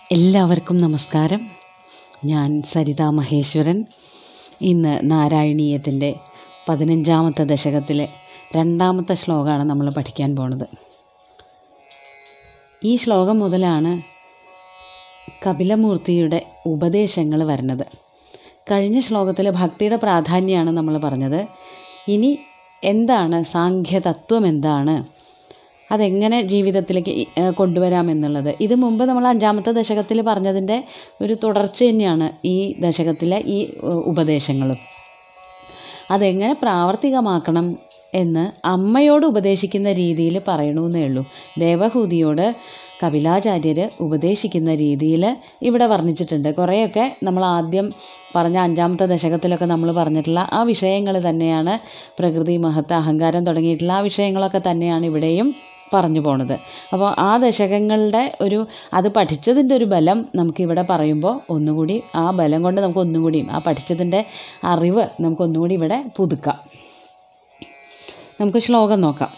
എല്ലാവർക്കും നമസ്കാരം ഞാൻ സരിത മഹേശ്വരൻ ഇന്ന് നാരായണീയത്തിൻ്റെ പതിനഞ്ചാമത്തെ ദശകത്തിലെ രണ്ടാമത്തെ ശ്ലോകമാണ് നമ്മൾ പഠിക്കാൻ പോണത് ഈ ശ്ലോകം മുതലാണ് കപിലമൂർത്തിയുടെ ഉപദേശങ്ങൾ വരുന്നത് കഴിഞ്ഞ ശ്ലോകത്തിൽ ഭക്തിയുടെ പ്രാധാന്യമാണ് നമ്മൾ പറഞ്ഞത് ഇനി എന്താണ് സാഖ്യതത്വം എന്താണ് അതെങ്ങനെ ജീവിതത്തിലേക്ക് ഈ, ഏ, കൊണ്ടുവരാമെന്നുള്ളത് ഇത് മുമ്പ് നമ്മൾ അഞ്ചാമത്തെ ദശകത്തിൽ പറഞ്ഞതിൻ്റെ ഒരു തുടർച്ച തന്നെയാണ് ഈ ദശകത്തിലെ ഈ ഏ, ഉപദേശങ്ങളും അതെങ്ങനെ പ്രാവർത്തികമാക്കണം എന്ന് അമ്മയോട് ഉപദേശിക്കുന്ന രീതിയിൽ പറയണമെന്നേ ഉള്ളൂ ദേവഹൂതിയോട് കപിലാചാര്യർ ഉപദേശിക്കുന്ന രീതിയിൽ ഇവിടെ വർണ്ണിച്ചിട്ടുണ്ട് കുറേയൊക്കെ നമ്മൾ ആദ്യം പറഞ്ഞ അഞ്ചാമത്തെ ദശകത്തിലൊക്കെ നമ്മൾ പറഞ്ഞിട്ടുള്ള ആ വിഷയങ്ങൾ തന്നെയാണ് പ്രകൃതി മഹത്വ അഹങ്കാരം തുടങ്ങിയിട്ടുള്ള ആ വിഷയങ്ങളൊക്കെ തന്നെയാണ് ഇവിടെയും പറഞ്ഞു പോണത് അപ്പോൾ ആ ദശകങ്ങളുടെ ഒരു അത് പഠിച്ചതിൻ്റെ ഒരു ബലം നമുക്കിവിടെ പറയുമ്പോൾ ഒന്നുകൂടി ആ ബലം കൊണ്ട് നമുക്ക് ഒന്നുകൂടിയും ആ പഠിച്ചതിൻ്റെ അറിവ് നമുക്ക് ഒന്നുകൂടി ഇവിടെ പുതുക്കാം നമുക്ക് ശ്ലോകം നോക്കാം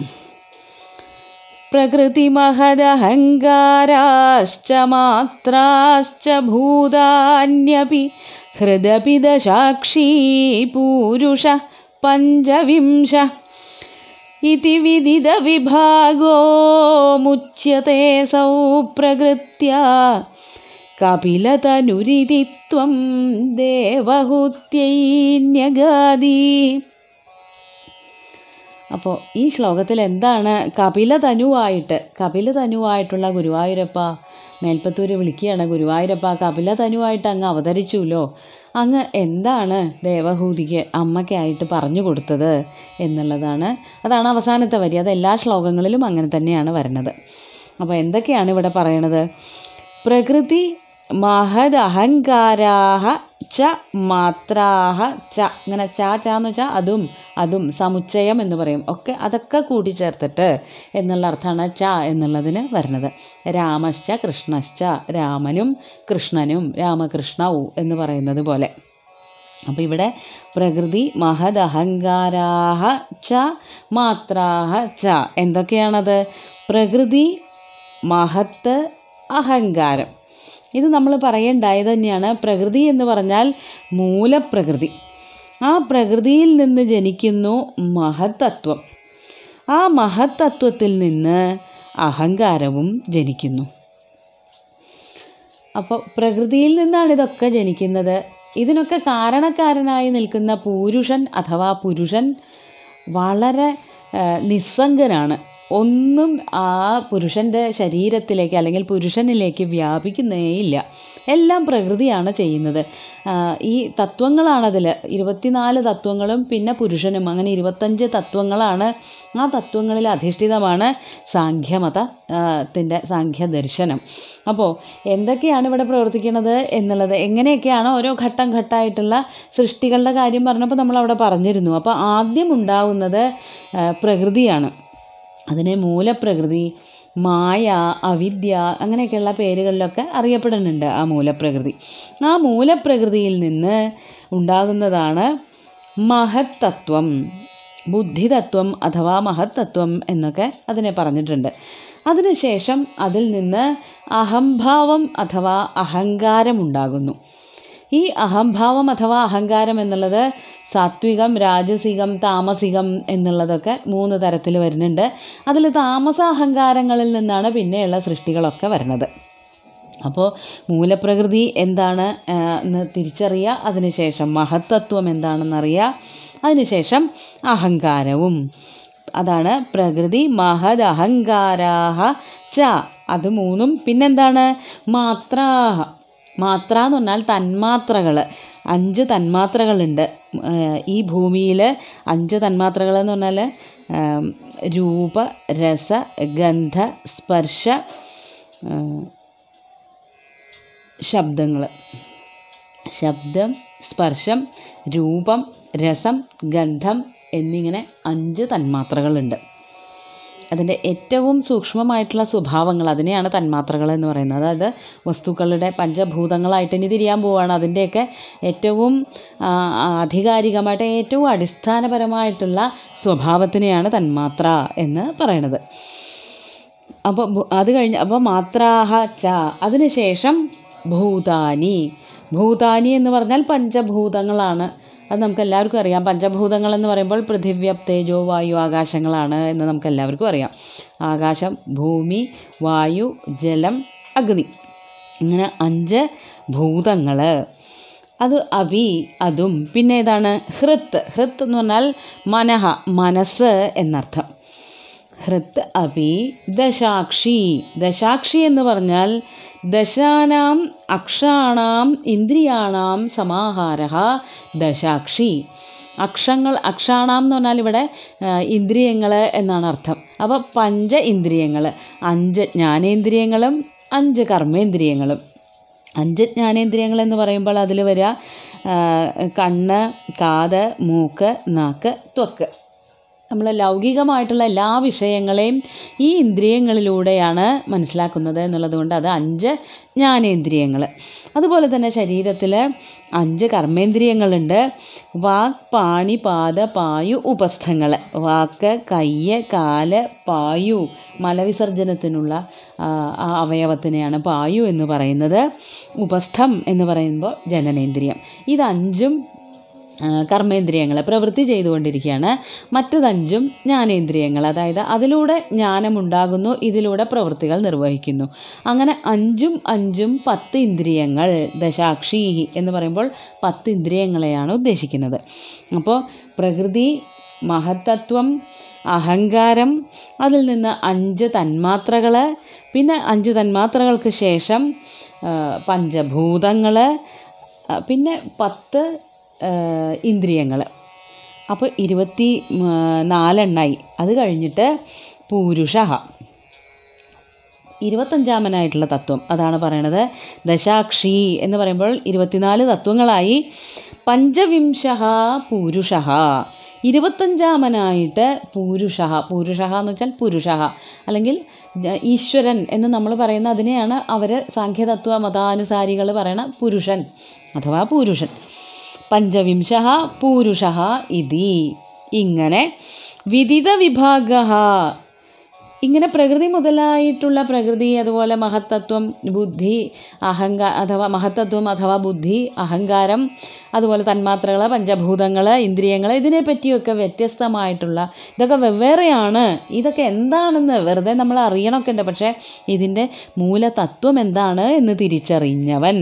പ്രകൃതിമഹദഹങ്കാരാശ്ച മാത്രാശ്ച ഭൂതാന്യപി ഹൃദപി ദശാക്ഷീ പൂരുഷ പഞ്ചവിംശ ഇതി വിദിതവിഭാഗോ മുച്യത്തെ സൗ പ്രകൃത്യ കപിലതനുരിതി ത്വം ദേവഹൂത്യൈന്യഗാദി അപ്പോൾ ഈ ശ്ലോകത്തിൽ എന്താണ് കപിലതനുവായിട്ട് കപിലതനുവായിട്ടുള്ള ഗുരുവായൂരപ്പ മേൽപ്പത്തൂര് വിളിക്കുകയാണ് ഗുരുവായൂരപ്പ കപിലതനുവായിട്ട് അങ്ങ് അവതരിച്ചുല്ലോ അങ്ങ് എന്താണ് ദേവഹൂതിക്ക് അമ്മയ്ക്കായിട്ട് പറഞ്ഞു കൊടുത്തത് എന്നുള്ളതാണ് അതാണ് അവസാനത്തെ വരി അത് എല്ലാ ശ്ലോകങ്ങളിലും അങ്ങനെ തന്നെയാണ് വരുന്നത് അപ്പോൾ എന്തൊക്കെയാണ് ഇവിടെ പറയണത് പ്രകൃതി മഹദ് അഹങ്കാരാഹ ച മാത്രാഹ ച ഇങ്ങനെ ച ച എന്ന് വെച്ചാൽ അതും അതും സമുച്ചയം എന്ന് പറയും ഒക്കെ അതൊക്കെ കൂട്ടിച്ചേർത്തിട്ട് എന്നുള്ള അർത്ഥമാണ് ച എന്നുള്ളതിന് വരുന്നത് രാമശ്ച കൃഷ്ണശ്ച രാമനും കൃഷ്ണനും രാമകൃഷ്ണവും എന്ന് പറയുന്നത് പോലെ അപ്പോൾ ഇവിടെ പ്രകൃതി മഹദ് അഹങ്കാരാഹ ച മാത്രാഹ ച എന്തൊക്കെയാണത് പ്രകൃതി മഹത്ത് അഹങ്കാരം ഇത് നമ്മൾ പറയേണ്ടായത് തന്നെയാണ് പ്രകൃതി എന്ന് പറഞ്ഞാൽ മൂലപ്രകൃതി ആ പ്രകൃതിയിൽ നിന്ന് ജനിക്കുന്നു മഹത്തത്വം ആ മഹത്തത്വത്തിൽ നിന്ന് അഹങ്കാരവും ജനിക്കുന്നു അപ്പോൾ പ്രകൃതിയിൽ നിന്നാണ് ഇതൊക്കെ ജനിക്കുന്നത് ഇതിനൊക്കെ കാരണക്കാരനായി നിൽക്കുന്ന പൂരുഷൻ അഥവാ പുരുഷൻ വളരെ ആ, നിസ്സംഗനാണ് ഒന്നും ആ പുരുഷൻ്റെ ശരീരത്തിലേക്ക് അല്ലെങ്കിൽ പുരുഷനിലേക്ക് വ്യാപിക്കുന്നേയില്ല എല്ലാം പ്രകൃതിയാണ് ചെയ്യുന്നത് ആ, ഈ തത്വങ്ങളാണതിൽ ഇരുപത്തിനാല് തത്വങ്ങളും പിന്നെ പുരുഷനും അങ്ങനെ ഇരുപത്തഞ്ച് തത്വങ്ങളാണ് ആ തത്വങ്ങളിൽ അധിഷ്ഠിതമാണ് സാഖ്യമത ത്തിൻ്റെ സാഖ്യ ദർശനം അപ്പോൾ എന്തൊക്കെയാണ് ഇവിടെ പ്രവർത്തിക്കുന്നത് എന്നുള്ളത് എങ്ങനെയൊക്കെയാണ് ഓരോ ഘട്ടം ഘട്ടമായിട്ടുള്ള സൃഷ്ടികളുടെ കാര്യം പറഞ്ഞപ്പോൾ നമ്മൾ അവിടെ പറഞ്ഞിരുന്നു അപ്പോൾ ആദ്യം ഉണ്ടാവുന്നത് ആ, പ്രകൃതിയാണ് അതിനെ മൂലപ്രകൃതി മായ അവിദ്യ അങ്ങനെയൊക്കെയുള്ള പേരുകളിലൊക്കെ അറിയപ്പെടുന്നുണ്ട് ആ മൂലപ്രകൃതി ആ മൂലപ്രകൃതിയിൽ നിന്ന് ഉണ്ടാകുന്നതാണ് മഹത്തത്വം ബുദ്ധിതത്വം അഥവാ മഹത്തത്വം എന്നൊക്കെ അതിനെ പറഞ്ഞിട്ടുണ്ട് അതിനുശേഷം അതിൽ നിന്ന് അഹംഭാവം അഥവാ അഹങ്കാരം ഉണ്ടാകുന്നു ഈ അഹംഭാവം അഥവാ അഹങ്കാരം എന്നുള്ളത് സാത്വികം രാജസികം താമസികം എന്നുള്ളതൊക്കെ മൂന്ന് തരത്തിൽ വരുന്നുണ്ട് അതിൽ താമസ അഹങ്കാരങ്ങളിൽ നിന്നാണ് പിന്നെയുള്ള സൃഷ്ടികളൊക്കെ വരുന്നത് അപ്പോൾ മൂലപ്രകൃതി എന്താണ് ആ, എന്ന് തിരിച്ചറിയുക അതിനുശേഷം മഹത്തത്വം എന്താണെന്നറിയുക അതിനുശേഷം അഹങ്കാരവും അതാണ് പ്രകൃതി മഹദ് അഹങ്കാരാഹ ച അത് മൂന്നും പിന്നെന്താണ് മാത്രാഹ മാത്ര എന്ന് പറഞ്ഞാൽ തന്മാത്രകൾ അഞ്ച് തന്മാത്രകളുണ്ട് ഏഹ് ഈ ഭൂമിയിൽ അഞ്ച് തന്മാത്രകൾ എന്ന് പറഞ്ഞാൽ ഏം, രൂപ രസ ഗന്ധ സ്പർശ ഏഹ്, ശബ്ദങ്ങൾ ശബ്ദം സ്പർശം രൂപം രസം ഗന്ധം എന്നിങ്ങനെ അഞ്ച് തന്മാത്രകളുണ്ട് അതിൻ്റെ ഏറ്റവും സൂക്ഷ്മമായിട്ടുള്ള സ്വഭാവങ്ങൾ അതിനെയാണ് തന്മാത്രകൾ എന്ന് പറയുന്നത് അതായത് വസ്തുക്കളുടെ പഞ്ചഭൂതങ്ങളായിട്ട് ഇനി തിരിയാൻ പോവുകയാണ് അതിൻ്റെയൊക്കെ ഏറ്റവും ആ, ആധികാരികമായിട്ട് ഏറ്റവും അടിസ്ഥാനപരമായിട്ടുള്ള സ്വഭാവത്തിനെയാണ് തന്മാത്ര എന്ന് പറയണത് അപ്പോൾ അത് കഴിഞ്ഞ് അപ്പോൾ മാത്രാഹ ച അതിനുശേഷം ഭൂതാനി ഭൂതാനി എന്ന് പറഞ്ഞാൽ പഞ്ചഭൂതങ്ങളാണ് അത് നമുക്ക് എല്ലാവർക്കും അറിയാം പഞ്ചഭൂതങ്ങൾ എന്ന് പറയുമ്പോൾ പൃഥിവ്യ തേജോ വായു ആകാശങ്ങളാണ് എന്ന് നമുക്ക് എല്ലാവർക്കും അറിയാം ആകാശം ഭൂമി വായു ജലം അഗ്നി ഇങ്ങനെ അഞ്ച് ഭൂതങ്ങൾ അത് അഭി അതും പിന്നെ ഏതാണ് ഹൃത്ത് ഹൃത്ത് എന്ന് പറഞ്ഞാൽ മനഹ മനസ്സ് എന്നർത്ഥം ഹൃത്ത് അഭി ദശാക്ഷി ദശാക്ഷി എന്ന് പറഞ്ഞാൽ ദശാനാം അക്ഷാണാം ഇന്ദ്രിയാണാം സമാഹാര ദശാക്ഷി അക്ഷങ്ങൾ അക്ഷാണാം എന്ന് പറഞ്ഞാൽ ഇവിടെ ഇന്ദ്രിയങ്ങൾ എന്നാണ് അർത്ഥം അപ്പോൾ പഞ്ച ഇന്ദ്രിയങ്ങൾ അഞ്ച് ജ്ഞാനേന്ദ്രിയങ്ങളും അഞ്ച് കർമ്മേന്ദ്രിയങ്ങളും അഞ്ച് ജ്ഞാനേന്ദ്രിയങ്ങൾ എന്ന് പറയുമ്പോൾ അതിൽ വരിക ആ, കണ്ണ് കാത് മൂക്ക് നാക്ക് ത്വക്ക് നമ്മൾ ലൗകികമായിട്ടുള്ള എല്ലാ വിഷയങ്ങളെയും ഈ ഇന്ദ്രിയങ്ങളിലൂടെയാണ് മനസ്സിലാക്കുന്നത് എന്നുള്ളത് കൊണ്ട് അത് അഞ്ച് ജ്ഞാനേന്ദ്രിയങ്ങൾ അതുപോലെ തന്നെ ശരീരത്തിൽ അഞ്ച് കർമ്മേന്ദ്രിയങ്ങളുണ്ട് വാക് പാണി പാദ പായു ഉപസ്ഥങ്ങൾ വാക്ക് കയ്യ് കാല് പായു മലവിസർജനത്തിനുള്ള ആ, ആ അവയവത്തിനെയാണ് പായു എന്ന് പറയുന്നത് ഉപസ്ഥം എന്ന് പറയുമ്പോൾ ജനനേന്ദ്രിയം ഇതഞ്ചും ആ, കർമ്മേന്ദ്രിയങ്ങൾ പ്രവൃത്തി ചെയ്തുകൊണ്ടിരിക്കുകയാണ് മറ്റതഞ്ചും ജ്ഞാനേന്ദ്രിയങ്ങൾ അതായത് അതിലൂടെ ജ്ഞാനമുണ്ടാകുന്നു ഇതിലൂടെ പ്രവൃത്തികൾ നിർവഹിക്കുന്നു അങ്ങനെ അഞ്ചും അഞ്ചും പത്ത് ഇന്ദ്രിയങ്ങൾ ദശാക്ഷി എന്ന് പറയുമ്പോൾ പത്ത് ഇന്ദ്രിയങ്ങളെയാണ് ഉദ്ദേശിക്കുന്നത് അപ്പോൾ പ്രകൃതി മഹത്തത്വം അഹങ്കാരം അതിൽ നിന്ന് അഞ്ച് തന്മാത്രകൾ പിന്നെ അഞ്ച് തന്മാത്രകൾക്ക് ശേഷം പഞ്ചഭൂതങ്ങൾ പിന്നെ പത്ത് ഇന്ദ്രിയങ്ങൾ അപ്പോൾ ഇരുപത്തി ഉം, നാലെണ്ണായി അത് കഴിഞ്ഞിട്ട് പൂരുഷ ഇരുപത്തഞ്ചാമനായിട്ടുള്ള തത്വം അതാണ് പറയണത് ദശാക്ഷി എന്ന് പറയുമ്പോൾ ഇരുപത്തിനാല് തത്വങ്ങളായി പഞ്ചവിംശ പൂരുഷ ഇരുപത്തഞ്ചാമനായിട്ട് പൂരുഷ പൂരുഷ എന്ന് വെച്ചാൽ പുരുഷ അല്ലെങ്കിൽ ജ- ഈശ്വരൻ എന്ന് നമ്മൾ പറയുന്ന അതിനെയാണ് അവർ സാഖ്യതത്വ മതാനുസാരികൾ പറയണ പുരുഷൻ അഥവാ പൂരുഷൻ പഞ്ചവിംശ പൂരുഷ ഇതി ഇങ്ങനെ വിദിത വിഭാഗ ഇങ്ങനെ പ്രകൃതി മുതലായിട്ടുള്ള പ്രകൃതി അതുപോലെ മഹത്തത്വം ബുദ്ധി അഹങ്കാ അഥവാ മഹത്തത്വം അഥവാ ബുദ്ധി അഹങ്കാരം അതുപോലെ തന്മാത്രകൾ പഞ്ചഭൂതങ്ങൾ ഇന്ദ്രിയങ്ങൾ ഇതിനെപ്പറ്റിയൊക്കെ വ്യത്യസ്തമായിട്ടുള്ള ഇതൊക്കെ വെവ്വേറെയാണ് ഇതൊക്കെ എന്താണെന്ന് വെറുതെ നമ്മൾ അറിയണമൊക്കെ ഉണ്ട് പക്ഷേ ഇതിൻ്റെ മൂലതത്വം എന്താണ് എന്ന് തിരിച്ചറിഞ്ഞവൻ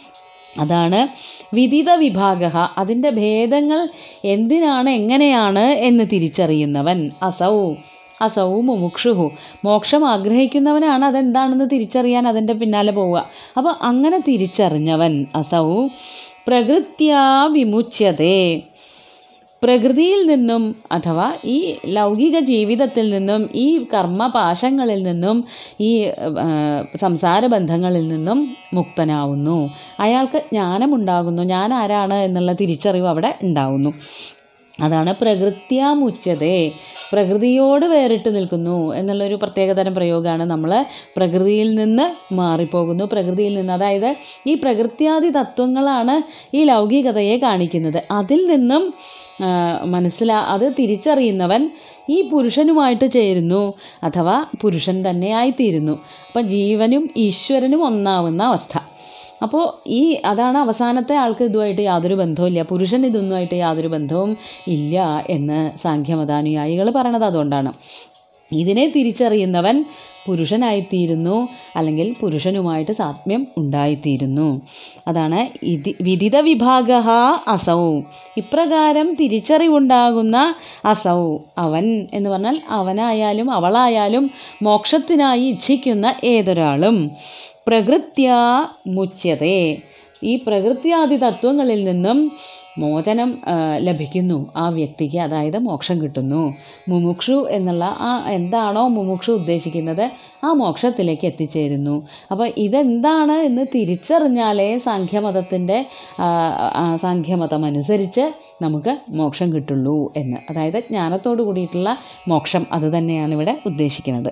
അതാണ് വിദിത വിഭാഗ അതിൻ്റെ ഭേദങ്ങൾ എന്തിനാണ് എങ്ങനെയാണ് എന്ന് തിരിച്ചറിയുന്നവൻ അസൗ അസൗ മുമുക്ഷുഹു മോക്ഷം ആഗ്രഹിക്കുന്നവനാണ് അതെന്താണെന്ന് തിരിച്ചറിയാൻ അതിൻ്റെ പിന്നാലെ പോവുക അപ്പോൾ അങ്ങനെ തിരിച്ചറിഞ്ഞവൻ അസൗ പ്രകൃത്യാ വിമുച്യതേ പ്രകൃതിയിൽ നിന്നും അഥവാ ഈ ലൗകിക ജീവിതത്തിൽ നിന്നും ഈ കർമ്മപാശങ്ങളിൽ നിന്നും ഈ ആ, സംസാര ബന്ധങ്ങളിൽ നിന്നും മുക്തനാവുന്നു അയാൾക്ക് ജ്ഞാനമുണ്ടാകുന്നു ഞാൻ ആരാണ് എന്നുള്ള തിരിച്ചറിവ് അവിടെ ഉണ്ടാവുന്നു അതാണ് പ്രകൃത്യാമുച്ചതേ പ്രകൃതിയോട് വേറിട്ട് നിൽക്കുന്നു എന്നുള്ളൊരു പ്രത്യേകതരം പ്രയോഗമാണ് നമ്മൾ പ്രകൃതിയിൽ നിന്ന് മാറിപ്പോകുന്നു പ്രകൃതിയിൽ നിന്ന് അതായത് ഈ പ്രകൃത്യാദി തത്വങ്ങളാണ് ഈ ലൗകികതയെ കാണിക്കുന്നത് അതിൽ നിന്നും ആ, മനസ്സിലാ അത് തിരിച്ചറിയുന്നവൻ ഈ പുരുഷനുമായിട്ട് ചേരുന്നു അഥവാ പുരുഷൻ തന്നെയായിത്തീരുന്നു അപ്പം ജീവനും ഈശ്വരനും ഒന്നാവുന്ന അവസ്ഥ അപ്പോൾ ഈ അതാണ് അവസാനത്തെ ആൾക്ക് ഇതുമായിട്ട് യാതൊരു ബന്ധവുമില്ല പുരുഷൻ ഇതൊന്നുമായിട്ട് യാതൊരു ബന്ധവും ഇല്ല എന്ന് സാഖ്യമതാനുയായികൾ പറയണത് അതുകൊണ്ടാണ് ഇതിനെ തിരിച്ചറിയുന്നവൻ പുരുഷനായിത്തീരുന്നു അല്ലെങ്കിൽ പുരുഷനുമായിട്ട് സാത്മ്യം ഉണ്ടായിത്തീരുന്നു അതാണ് ഇതി വിദിത വിഭാഗ അസൗ ഇപ്രകാരം തിരിച്ചറിവുണ്ടാകുന്ന അസൗ അവൻ എന്ന് പറഞ്ഞാൽ അവനായാലും അവളായാലും മോക്ഷത്തിനായി ഇച്ഛിക്കുന്ന ഏതൊരാളും പ്രകൃത്യാ മുച്യതേ ഈ പ്രകൃത്യാദി തത്വങ്ങളിൽ നിന്നും മോചനം ആ, ലഭിക്കുന്നു ആ വ്യക്തിക്ക് അതായത് മോക്ഷം കിട്ടുന്നു മുമുക്ഷു എന്നുള്ള ആ എന്താണോ മുമുക്ഷു ഉദ്ദേശിക്കുന്നത് ആ മോക്ഷത്തിലേക്ക് എത്തിച്ചേരുന്നു അപ്പോൾ ഇതെന്താണ് എന്ന് തിരിച്ചറിഞ്ഞാലേ സാഖ്യമതത്തിൻ്റെ ആ, ആ, സാഖ്യമതം അനുസരിച്ച് നമുക്ക് മോക്ഷം കിട്ടുള്ളൂ എന്ന് അതായത് ജ്ഞാനത്തോടു കൂടിയിട്ടുള്ള മോക്ഷം അത് തന്നെയാണ് ഇവിടെ ഉദ്ദേശിക്കുന്നത്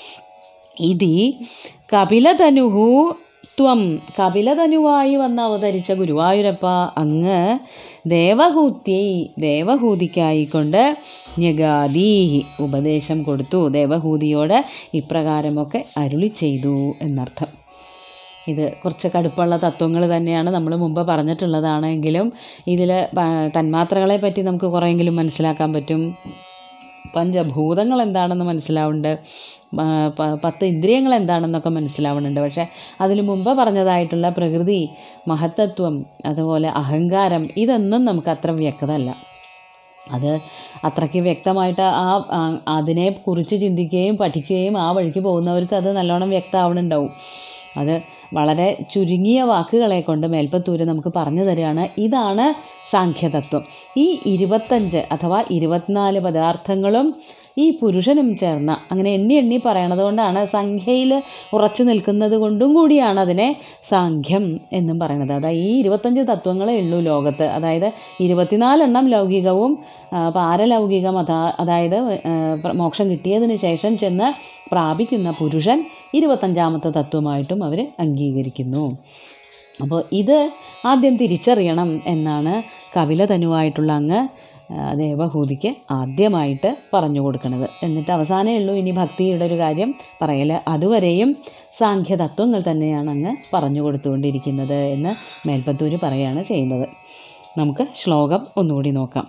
ഇതി കപിലതനുഹു ത്വം കപിലതനുവായി വന്ന് അവതരിച്ച ഗുരുവായൂരപ്പ അങ്ങ് ദേവഹൂത്യൈ ദേവഹൂതിക്കായിക്കൊണ്ട് ഞഗാദീഹി ഉപദേശം കൊടുത്തു ദേവഹൂതിയോട് ഇപ്രകാരമൊക്കെ അരുളി ചെയ്തു എന്നർത്ഥം ഇത് കുറച്ച് കടുപ്പമുള്ള തത്വങ്ങൾ തന്നെയാണ് നമ്മൾ മുമ്പ് പറഞ്ഞിട്ടുള്ളതാണെങ്കിലും ഇതിൽ തന്മാത്രകളെ പറ്റി നമുക്ക് കുറേയെങ്കിലും മനസ്സിലാക്കാൻ പറ്റും പഞ്ചഭൂതങ്ങൾ എന്താണെന്ന് മനസ്സിലാവുന്നുണ്ട് ആ, പ- പത്ത് ഇന്ദ്രിയങ്ങൾ എന്താണെന്നൊക്കെ മനസ്സിലാവുന്നുണ്ട് പക്ഷേ അതിനു മുമ്പ് പറഞ്ഞതായിട്ടുള്ള പ്രകൃതി മഹത്തത്വം അതുപോലെ അഹങ്കാരം ഇതൊന്നും നമുക്ക് അത്ര വ്യക്തമല്ല അത് അത്രയ്ക്ക് വ്യക്തമായിട്ട് ആ ആ- അതിനെ കുറിച്ച് ചിന്തിക്കുകയും പഠിക്കുകയും ആ വഴിക്ക് പോകുന്നവർക്ക് അത് നല്ലോണം വ്യക്തമാവണുണ്ടാവും അത് വളരെ ചുരുങ്ങിയ വാക്കുകളെ കൊണ്ട് മേൽപ്പത്തൂര് നമുക്ക് പറഞ്ഞു തരികയാണ് ഇതാണ് സാഖ്യതത്വം ഈ ഇരുപത്തഞ്ച് അഥവാ ഇരുപത്തിനാല് പദാർത്ഥങ്ങളും ഈ പുരുഷനും ചേർന്ന അങ്ങനെ എണ്ണി എണ്ണി പറയണത് കൊണ്ടാണ് സംഖ്യയിൽ ഉറച്ചു നിൽക്കുന്നത് കൊണ്ടും കൂടിയാണ് അതിനെ സാഖ്യം എന്നും പറയുന്നത് അതായത് ഈ ഇരുപത്തഞ്ച് തത്വങ്ങളേ ഉള്ളൂ ലോകത്ത് അതായത് ഇരുപത്തിനാലെണ്ണം ലൗകികവും ആ, പാരലൗകികം അതാ അതായത് ആ, പ്ര- മോക്ഷം കിട്ടിയതിന് ശേഷം ചെന്ന് പ്രാപിക്കുന്ന പുരുഷൻ ഇരുപത്തഞ്ചാമത്തെ തത്വമായിട്ടും അവർ അംഗീകരിക്കുന്നു അപ്പോൾ ഇത് ആദ്യം തിരിച്ചറിയണം എന്നാണ് കപിലതനുവായിട്ടുള്ള അങ്ങ് ആ, ദേവഹൂതിക്ക് ആദ്യമായിട്ട് പറഞ്ഞു കൊടുക്കുന്നത് എന്നിട്ട് അവസാനമേ ഉള്ളൂ ഇനി ഭക്തിയുടെ ഒരു കാര്യം പറയൽ അതുവരെയും സാഖ്യതത്വങ്ങൾ തന്നെയാണ് അങ്ങ് പറഞ്ഞു കൊടുത്തുകൊണ്ടിരിക്കുന്നത് എന്ന് മേൽപ്പത്തൂര് പറയുകയാണ് ചെയ്യുന്നത് നമുക്ക് ശ്ലോകം ഒന്നുകൂടി നോക്കാം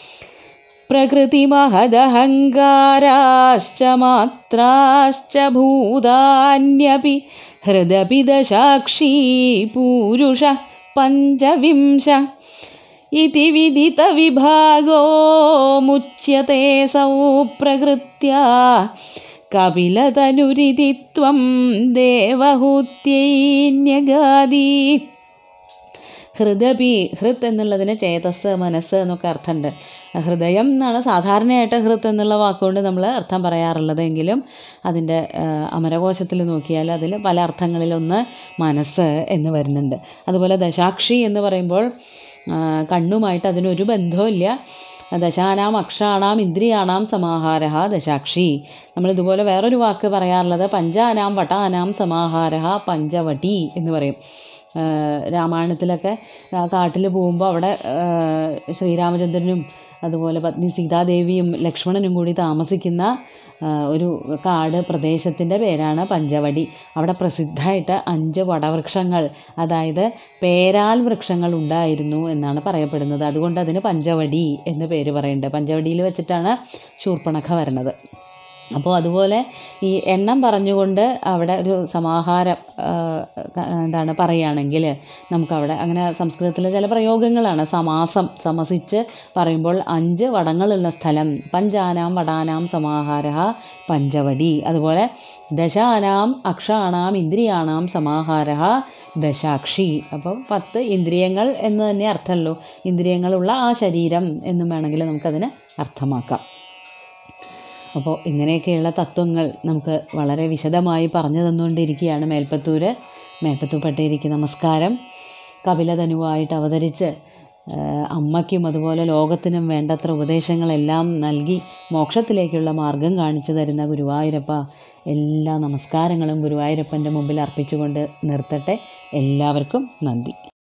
പ്രകൃതിമഹദഹങ്കാരാശ്ച മാത്രാശ്ച ഭൂതാന്യപി ഹൃദപി ദശാക്ഷീ പൂരുഷ പഞ്ചവിംശ ഇതി വിദിതവിഭാഗോ മുച്യത്തെ സൗ പ്രകൃത്യ കപിലതനുരിതി ത്വം ദേവഹൂത്യൈന്യഗാദി ഹൃദപി ഹൃത് എന്നുള്ളതിന് ചേതസ് മനസ്സ് എന്നൊക്കെ അർത്ഥമുണ്ട് ഹൃദയം എന്നാണ് സാധാരണയായിട്ട് ഹൃത് എന്നുള്ള വാക്കുകൊണ്ട് നമ്മൾ അർത്ഥം പറയാറുള്ളത് എങ്കിലും അതിൻ്റെ അമരകോശത്തിൽ നോക്കിയാൽ അതിൽ പല അർത്ഥങ്ങളിലൊന്ന് മനസ്സ് എന്ന് വരുന്നുണ്ട് അതുപോലെ ദശാക്ഷി എന്ന് പറയുമ്പോൾ ആ, കണ്ണുമായിട്ട് അതിനൊരു ബന്ധവുമില്ല ദശാനാം അക്ഷാണാം ഇന്ദ്രിയാണാം സമാഹാര ദശാക്ഷി നമ്മളിതുപോലെ വേറൊരു വാക്ക് പറയാറുള്ളത് പഞ്ചാനാം വട്ടാനാം സമാഹാര പഞ്ചവടി എന്ന് പറയും ആ, രാമായണത്തിലൊക്കെ കാട്ടിൽ പോകുമ്പോൾ അവിടെ ആ, ശ്രീരാമചന്ദ്രനും അതുപോലെ പത്നി സീതാദേവിയും ലക്ഷ്മണനും കൂടി താമസിക്കുന്ന ആ, ഒരു കാട് പ്രദേശത്തിൻ്റെ പേരാണ് പഞ്ചവടി അവിടെ പ്രസിദ്ധമായിട്ട് അഞ്ച് വടവൃക്ഷങ്ങൾ അതായത് പേരാൽ വൃക്ഷങ്ങൾ ഉണ്ടായിരുന്നു എന്നാണ് പറയപ്പെടുന്നത് അതുകൊണ്ട് അതിന് പഞ്ചവടി എന്ന് പേര് പറയുന്നുണ്ട് പഞ്ചവടിയിൽ വെച്ചിട്ടാണ് ശൂർപ്പണഖ വരുന്നത് അപ്പോൾ അതുപോലെ ഈ എണ്ണം പറഞ്ഞുകൊണ്ട് അവിടെ ഒരു സമാഹാരം ആ, ക- എന്താണ് പറയുകയാണെങ്കിൽ നമുക്കവിടെ അങ്ങനെ സംസ്കൃതത്തിലെ ചില പ്രയോഗങ്ങളാണ് സമാസം സമസിച്ച് പറയുമ്പോൾ അഞ്ച് വടങ്ങളുള്ള സ്ഥലം പഞ്ചാനാം വടാനാം സമാഹാര പഞ്ചവടി അതുപോലെ ദശാനാം അക്ഷാണാം ഇന്ദ്രിയാണാം സമാഹാര ദശാക്ഷി അപ്പോൾ പത്ത് ഇന്ദ്രിയങ്ങൾ എന്ന് തന്നെ അർത്ഥമുള്ളൂ ഇന്ദ്രിയങ്ങളുള്ള ആ ശരീരം എന്നും വേണമെങ്കിൽ നമുക്കതിന് അർത്ഥമാക്കാം അപ്പോൾ ഇങ്ങനെയൊക്കെയുള്ള തത്വങ്ങൾ നമുക്ക് വളരെ വിശദമായി പറഞ്ഞു തന്നുകൊണ്ടിരിക്കുകയാണ് മേൽപ്പത്തൂര് മേൽപ്പത്തൂർ പട്ടേരിക്ക് നമസ്കാരം കപിലതനുവായിട്ട് അവതരിച്ച് ആ, അമ്മയ്ക്കും അതുപോലെ ലോകത്തിനും വേണ്ടത്ര ഉപദേശങ്ങളെല്ലാം നൽകി മോക്ഷത്തിലേക്കുള്ള മാർഗം കാണിച്ചു തരുന്ന ഗുരുവായൂരപ്പ എല്ലാ നമസ്കാരങ്ങളും ഗുരുവായൂരപ്പൻ്റെ മുമ്പിൽ അർപ്പിച്ചുകൊണ്ട് നിർത്തട്ടെ എല്ലാവർക്കും നന്ദി